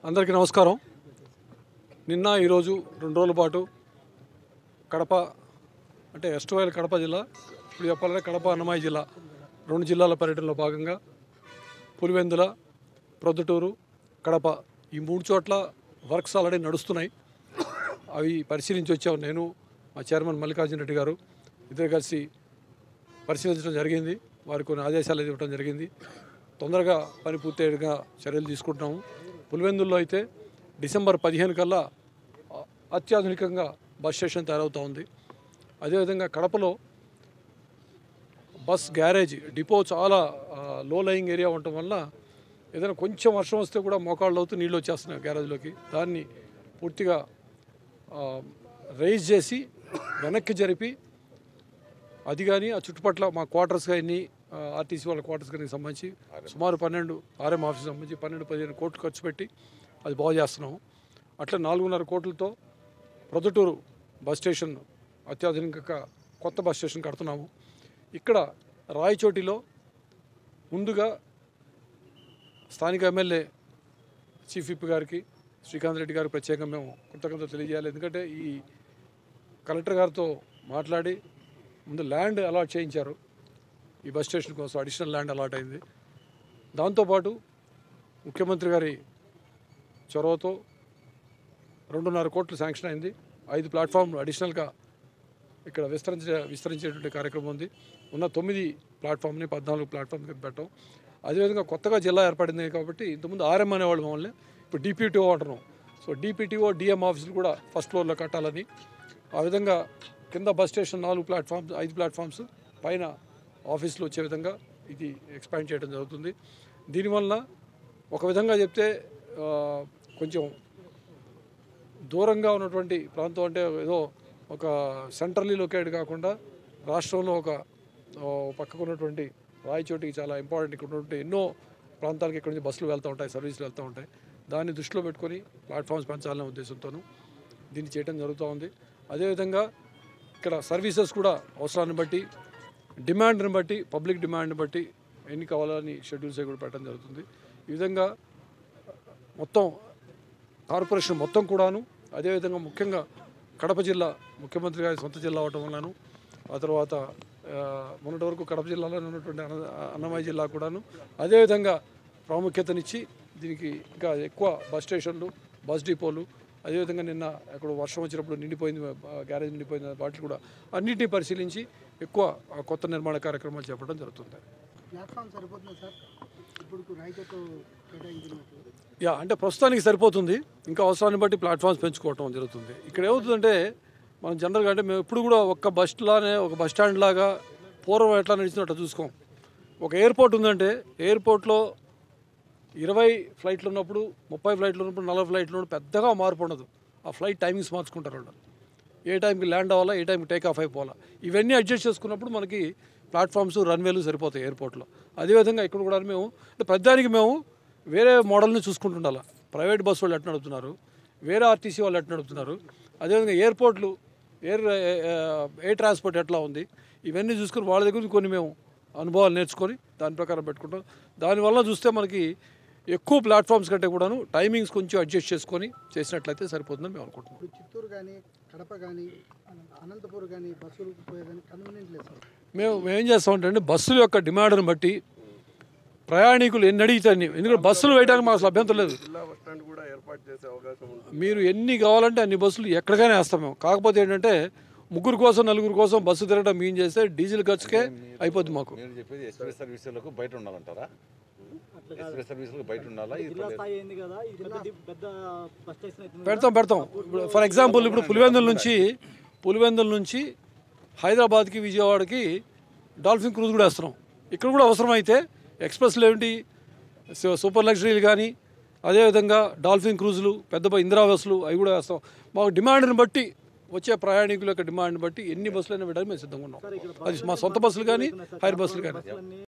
అందరికీ నమస్కారం నిన్న ఈరోజు రెండు రోజుల పాటు కడప అంటే ఎస్టువైల్ కడప జిల్లా ఇప్పుడు చెప్పాలంటే కడప అన్నమయ్య జిల్లా రెండు జిల్లాల పర్యటనలో భాగంగా పులివెందుల ప్రొద్దుటూరు కడప ఈ మూడు చోట్ల వర్క్స్ ఆల్రెడీ నడుస్తున్నాయి అవి పరిశీలించి వచ్చాం నేను మా చైర్మన్ మల్లికార్జున రెడ్డి గారు ఇద్దరు కలిసి పరిశీలించడం జరిగింది వారికి కొన్ని ఆదేశాలు ఇవ్వడం జరిగింది తొందరగా పని పూర్తయ్యేట్టుగా చర్యలు తీసుకుంటున్నాము పులివెందుల్లో అయితే డిసెంబర్ పదిహేను కల్లా అ- అత్యాధునికంగా బస్ స్టేషన్ తయారవుతూ ఉంది అదేవిధంగా కడపలో బస్ గ్యారేజ్ డిపో చాలా ఆ, లో లయింగ్ ఏరియా ఉండటం వల్ల ఏదైనా కొంచెం వర్షం వస్తే కూడా మోకాళ్ళు అవుతూ నీళ్ళు వచ్చేస్తున్నాయి గ్యారేజ్లోకి దాన్ని పూర్తిగా రైజ్ చేసి వెనక్కి జరిపి అది కానీ ఆ చుట్టుపట్ల మా క్వార్టర్స్ కానీ ఆర్టీసీ వాళ్ళ క్వార్టర్స్ కానీ సంబంధించి సుమారు పన్నెండు ఆర్ఎం ఆఫీస్ సంబంధించి పన్నెండు పదిహేను కోట్లు ఖర్చు పెట్టి అది బాగు చేస్తున్నాము అట్లా నాలుగున్నర కోట్లతో ప్రొద్దుటూరు బస్ స్టేషన్ అత్యాధునిక కొత్త బస్ స్టేషన్ కడుతున్నాము ఇక్కడ రాయచోటిలో ముందుగా స్థానిక ఎమ్మెల్యే చీఫ్ విప్ గారికి శ్రీకాంత్ రెడ్డి గారికి ప్రత్యేకంగా మేము కృతజ్ఞతలు తెలియజేయాలి ఎందుకంటే ఈ కలెక్టర్ గారితో మాట్లాడి ముందు ల్యాండ్ అలాట్ చేయించారు ఈ బస్ స్టేషన్ కోసం అడిషనల్ ల్యాండ్ అలాట్ అయింది దాంతోపాటు ముఖ్యమంత్రి గారి చొరవతో రెండున్నర కోట్లు శాంక్షన్ అయింది ఐదు ప్లాట్ఫామ్ అడిషనల్గా ఇక్కడ విస్తరించే విస్తరించేటువంటి కార్యక్రమం ఉంది ఉన్న తొమ్మిది ప్లాట్ఫామ్ని పద్నాలుగు ప్లాట్ఫామ్ కింద పెట్టాం అదేవిధంగా కొత్తగా జిల్లా ఏర్పడింది కాబట్టి ఇంతకుముందు ఆర్ఎం అనేవాళ్ళు మమ్మల్ని ఇప్పుడు డిపిటిఓ అంటున్నాం సో డిపిటిఓ డిఎం ఆఫీసులు కూడా ఫస్ట్ ఫ్లోర్లో కట్టాలని ఆ విధంగా కింద బస్ స్టేషన్ నాలుగు ప్లాట్ఫామ్స్ ఐదు ప్లాట్ఫామ్స్ పైన ఆఫీసులు వచ్చే విధంగా ఇది ఎక్స్పాండ్ చేయడం జరుగుతుంది దీనివల్ల ఒక విధంగా చెప్తే ఆ, కొంచెం దూరంగా ఉన్నటువంటి ప్రాంతం అంటే ఏదో ఒక సెంట్రల్లీ లొకేట్ కాకుండా రాష్ట్రంలో ఒక ఓ పక్కకు ఉన్నటువంటి రాయచోటికి చాలా ఇంపార్టెంట్ ఇక్కడ ఉన్నటువంటి ఎన్నో ప్రాంతాలకు ఇక్కడ నుంచి బస్సులు వెళ్తూ ఉంటాయి సర్వీసులు వెళ్తూ ఉంటాయి దాన్ని దృష్టిలో పెట్టుకొని ప్లాట్ఫామ్స్ పెంచాలనే ఉద్దేశంతోనూ దీన్ని చేయడం జరుగుతూ ఉంది అదేవిధంగా ఇక్కడ సర్వీసెస్ కూడా అవసరాన్ని బట్టి డిమాండ్ని బట్టి పబ్లిక్ డిమాండ్ని బట్టి ఎన్ని కావాలని షెడ్యూల్స్ అవి కూడా పెట్టడం జరుగుతుంది ఈ విధంగా మొత్తం కార్పొరేషన్ మొత్తం కూడాను అదేవిధంగా ముఖ్యంగా కడప జిల్లా ముఖ్యమంత్రి గారి సొంత జిల్లా అవటం వలన ఆ తర్వాత ఆ, మొన్నటి వరకు కడప జిల్లాలో ఉన్నటువంటి అన్న అన్నమయ్య జిల్లా కూడాను అదేవిధంగా ప్రాముఖ్యతనిచ్చి దీనికి ఇంకా ఎక్కువ బస్ స్టేషన్లు బస్ డిపోలు అదేవిధంగా నిన్న అక్కడ వర్షం వచ్చినప్పుడు నిండిపోయింది ఆ, గ్యారేజ్ నిండిపోయింది వాటిని కూడా అన్నింటినీ పరిశీలించి ఎక్కువ ఆ, కొత్త నిర్మాణ కార్యక్రమాలు చేపట్టడం జరుగుతుంది ప్లాట్ఫామ్ సరిపోతుంది సార్ ఇప్పుడు రైతుకు కేటాయించినట్టు యా అంటే ప్రస్తుతానికి సరిపోతుంది ఇంకా అవసరాన్ని బట్టి ప్లాట్ఫామ్స్ పెంచుకోవటం జరుగుతుంది ఇక్కడ ఏమవుతుందంటే మనం జనరల్గా అంటే మేము ఎప్పుడు కూడా ఒక్క బస్ లానే ఒక బస్ స్టాండ్ లాగా పూర్వం ఎట్లా నడిచినట్టు చూసుకోం ఒక ఎయిర్పోర్ట్ ఉందంటే ఎయిర్పోర్ట్లో ఇరవై ఫ్లైట్లు ఉన్నప్పుడు ముప్పై ఫ్లైట్లు ఉన్నప్పుడు నలభై ఫ్లైట్లు ఉన్నప్పుడు పెద్దగా మార్పు ఉండదు ఆ ఫ్లైట్ టైమింగ్స్ మార్చుకుంటారు వాళ్ళు ఏ టైంకి ల్యాండ్ అవ్వాలా ఏ టైంకి టేక్ ఆఫ్ అయిపోవాలా ఇవన్నీ అడ్జస్ట్ చేసుకున్నప్పుడు మనకి ప్లాట్ఫామ్స్ రన్వేలు సరిపోతాయి ఎయిర్పోర్ట్లో అదేవిధంగా ఇక్కడ కూడా మేము అంటే ప్రతిదానికి మేము వేరే మోడల్ని చూసుకుంటుండాలి ప్రైవేట్ బస్సు వాళ్ళు ఎట్లా నడుపుతున్నారు వేరే ఆర్టీసీ వాళ్ళు ఎట్లా నడుపుతున్నారు అదేవిధంగా ఎయిర్పోర్ట్లు ఎయిర్ ఎయిర్ ట్రాన్స్పోర్ట్ ఎట్లా ఉంది ఇవన్నీ చూసుకుని వాళ్ళ దగ్గర నుంచి కొన్ని మేము అనుభవాలు నేర్చుకొని దాని ప్రకారం పెట్టుకుంటాం దానివల్ల చూస్తే మనకి ఎక్కువ ప్లాట్ఫామ్స్ కంటే కూడాను టైమింగ్స్ కొంచెం అడ్జస్ట్ చేసుకొని చేసినట్లయితే సరిపోతుందని మేము అనుకుంటున్నాం ఇప్పుడు చిత్తూరు కానీ కడప కానీ అనంతపూర్ కానీ బస్సులు పోయేదానికి కన్వీనియంట్ లేదు సార్ మేము మేము ఏం చేస్తామంటే బస్సుల యొక్క డిమాండ్ని బట్టి ప్రయాణికులు ఎన్ని అడిగితే అన్ని ఎందుకంటే బస్సులు వేయడానికి మాకు అసలు అభ్యంతరం లేదు జిల్లా బస్ స్టాండ్ కూడా ఏర్పాటు చేసే అవకాశం ఉంది మీరు ఎన్ని కావాలంటే అన్ని బస్సులు ఎక్కడికైనా వేస్తాం మేము కాకపోతే ఏంటంటే ముగ్గురు కోసం నలుగురు కోసం బస్సు తిరగడం మేము చేస్తే డీజిల్ ఖర్చుకే అయిపోద్ది మాకు మీరు చెప్పేది ఎక్స్ప్రెస్ సర్వీసులకు బయట ఉండాలంటారా ఎక్స్ప్రెస్ సర్వీసులకు బయట ఉండాలా ఇది జిల్లా స్థాయి అయింది కదా ఇది పెద్ద డి- పెద్ద బస్ స్టేషన్ అవుతుంది పెడతాం పెడతాం ఇప్పుడు ఫర్ ఎగ్జాంపుల్ ఇప్పుడు పులివెందుల నుంచి పులివెందుల నుంచి హైదరాబాద్కి విజయవాడకి డాల్ఫిన్ క్రూజ్ కూడా వేస్తున్నాం ఇక్కడ కూడా అవసరమైతే ఎక్స్ప్రెస్లు ఏమిటి సూ- సూపర్ లగ్జరీలు కానీ అదేవిధంగా డాల్ఫిన్ క్రూజులు పెద్ద పెద్ద ఇందిరా బస్సులు అవి కూడా వేస్తాం మాకు డిమాండ్ని బట్టి వచ్చే ప్రయాణికుల యొక్క డిమాండ్ని బట్టి ఎన్ని బస్సులైనా పెట్టడానికి మేము సిద్ధంగా ఉన్నాం అది మా సొంత బస్సులు కానీ హైర్ బస్సులు కానీ బస్సులన్నీ